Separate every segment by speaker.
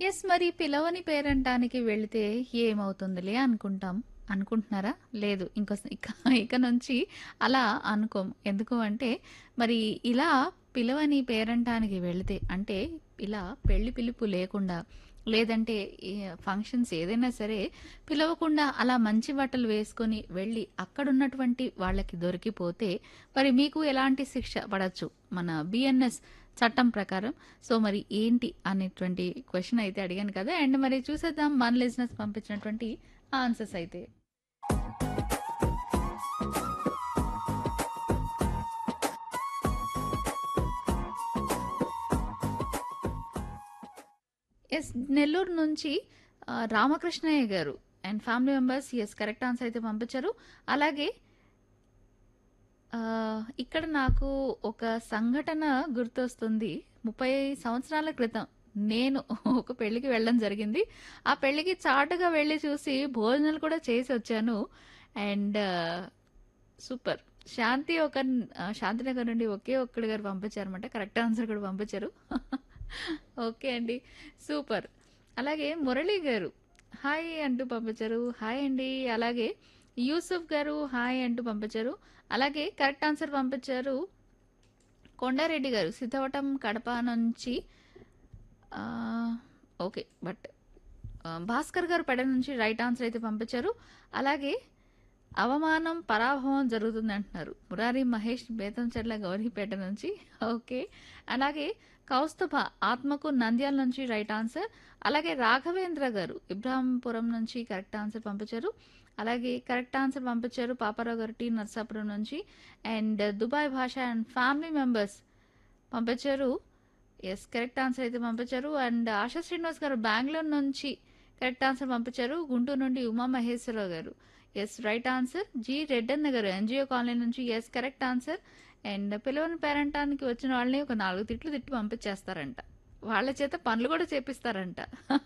Speaker 1: Yes. మరి పిలవని పేరంటానికి వెళితే ఏమవుతుందిలే అనుకుంటాం. అనుకుంటున్నారా? లేదు. ఇంకోస్ ఇక ఇక నుంచి అలా అనుకోం. ఎందుకు అంటే మరి ఇలా పిలవని పేరంటానికి వెళితే అంటే ఇలా పెళ్లి పిలుపు లేకుండా లేదంటే ఈ ఫంక్షన్స్ ఏదైనా సరే పిలవకుండా అలా మంచి బట్టలు వేసుకొని వెళ్ళి అక్కడున్నటువంటి వాళ్ళకి దొరికిపోతే మరి మీకు ఎలాంటి శిక్ష పడొచ్చు? మన బిఎన్ఎస్ చట్టం ప్రకారం. సో మరి ఏంటి అనేటువంటి క్వెషన్ అయితే అడిగాను కదా! అండ్ మరి చూసేద్దాం మన లిజనర్స్ పంపించినటువంటి ఆన్సర్స్ అయితే. యెస్. నెల్లూరు నుంచి ah, Ramakrishnaiah garu and family members yes. Correct answer అయితే పంపించారు. అలాగే ఆహ్, ఇక్కడ నాకు ఒక సంఘటన గుర్తొస్తుంది. 30 సంవత్సరాల క్రితం నేను ఒక పెళ్ళికి వెళ్ళడం జరిగింది. ఆ పెళ్ళికి చాటుగా వెళ్లి చూసి భోజనాలు కూడా చేసొచ్చాను. And super. శాంతి ఒక ఆహ్, శాంతినగర్ నుండి ఒకే ఒక్కడు గారు పంపించారన్నమాట. కరెక్ట్ ఆన్సర్ కూడా పంపించారు. ఓకే అండి. సూపర్. అలాగే మురళి గారు హాయ్ అంటూ పంపించారు. హాయ్ అండి. అలాగే యూసుఫ్ గారు హాయ్ అంటూ పంపించారు. అలాగే కరెక్ట్ ఆన్సర్ పంపించారు. కొండారెడ్డి గారు సిద్ధవటం కడప నుంచి ఆహ్, ఓకే. బట్ ఆహ్, భాస్కర్ గారు పెడ నుంచి రైట్ ఆన్సర్ అయితే పంపించారు. అలాగే అవమానం, పరాభవం జరుగుతుందంటున్నారు. మురారి మహేష్ బేతంచెర్ల గౌరీపేట నుంచి ఓకే. అలాగే కౌస్తుభ ఆత్మకు నంద్యాల నుంచి రైట్ ఆన్సర్. అలాగే రాఘవేంద్ర గారు ఇబ్రాహీంపురం నుంచి కరెక్ట్ ఆన్సర్ పంపించారు. అలాగే కరెక్ట్ ఆన్సర్ పంపించారు పాపారావు గారు టీ నర్సాపురం నుంచి. And Dubai Basha and family members పంపించారు. యెస్. కరెక్ట్ ఆన్సర్ అయితే పంపించారు. అండ్ ఆశా శ్రీనివాస్ గారు బెంగుళూరు నుంచి కరెక్ట్ ఆన్సర్ పంపించారు. గుంటూరు నుండి Uma Maheswararao garu yes. Right answer. G Reddanna garu NGO colony నుంచి యెస్. Correct answer. అండ్ పిలవని పేరంటానికి వచ్చిన వాళ్ళని ఒక 4 తిట్లు తిట్టి పంపించేస్తారంట. వాళ్ళ చేత పనులు కూడా చేపిస్తారంట.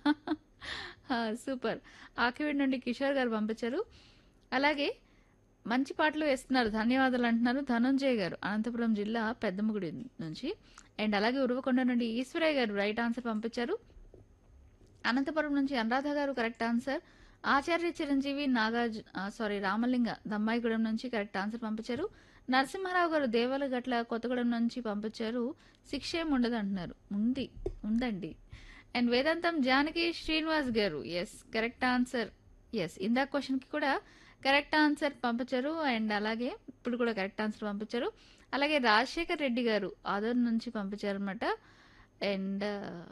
Speaker 1: ఆ! సూపర్. ఆకివీడు నుండి కిషోర్ గారు పంపించారు. అలాగే మంచి పాటలు వేస్తున్నారు. ధన్యవాదాలు అంటున్నారు ధనుంజయ్ గారు అనంతపురం జిల్లా పెద్దమ్మగుడి నుంచి. అండ్ అలాగే ఉరవకొండ నుండి ఈశ్వరయ్య గారు రైట్ ఆన్సర్ పంపించారు. అనంతపురం నుంచి అనురాధ గారు కరెక్ట్ ఆన్సర్. ఆచార్య చిరంజీవి నాగార్జు ఆహ్, సారీ రామలింగ దమ్మాయిగూడెం నుంచి కరెక్ట్ ఆన్సర్ పంపించారు. నరసింహారావు గారు దేవలగట్ల కొత్తగూడెం నుంచి పంపించారు. శిక్ష ఏమి ఉండదంటున్నారు. ఉంది. ఉందండి. అండ్ వేదాంతం జానకి శ్రీనివాస్ గారు యెస్. Correct answer. యెస్. ఇందాక క్వెషన్‌కి కూడా కరెక్ట్ ఆన్సర్ పంపించారు. అండ్ అలాగే ఇప్పుడు కూడా కరెక్ట్ ఆన్సర్ పంపించారు. అలాగే రాజశేఖర్ రెడ్డి గారు ఆదోని నుంచి పంపించారన్నమాట. అండ్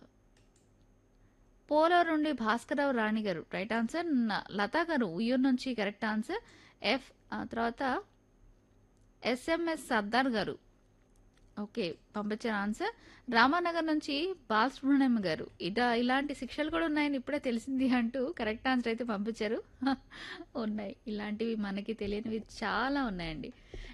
Speaker 1: పోలవరం నుండి భాస్కరరావు రాణి గారు రైట్ ఆన్సర్. న లతా గారు ఉయ్యూరు నుంచి కరెక్ట్ ఆన్సర్. ఎఫ్ ఆ తర్వాత ఎస్ఎంఎస్ సర్దార్ గారు ఓకే. పంపించిన ఆన్సర్. రామానగర్ నుంచి బాలసుబ్రహ్మణ్యం గారు ఇట ఇలాంటి శిక్షలు కూడా ఉన్నాయని ఇప్పుడే తెలిసింది అంటూ కరెక్ట్ ఆన్సర్ అయితే పంపించారు. ఉన్నాయి. ఇలాంటివి మనకి తెలియనివి చాలా ఉన్నాయండి.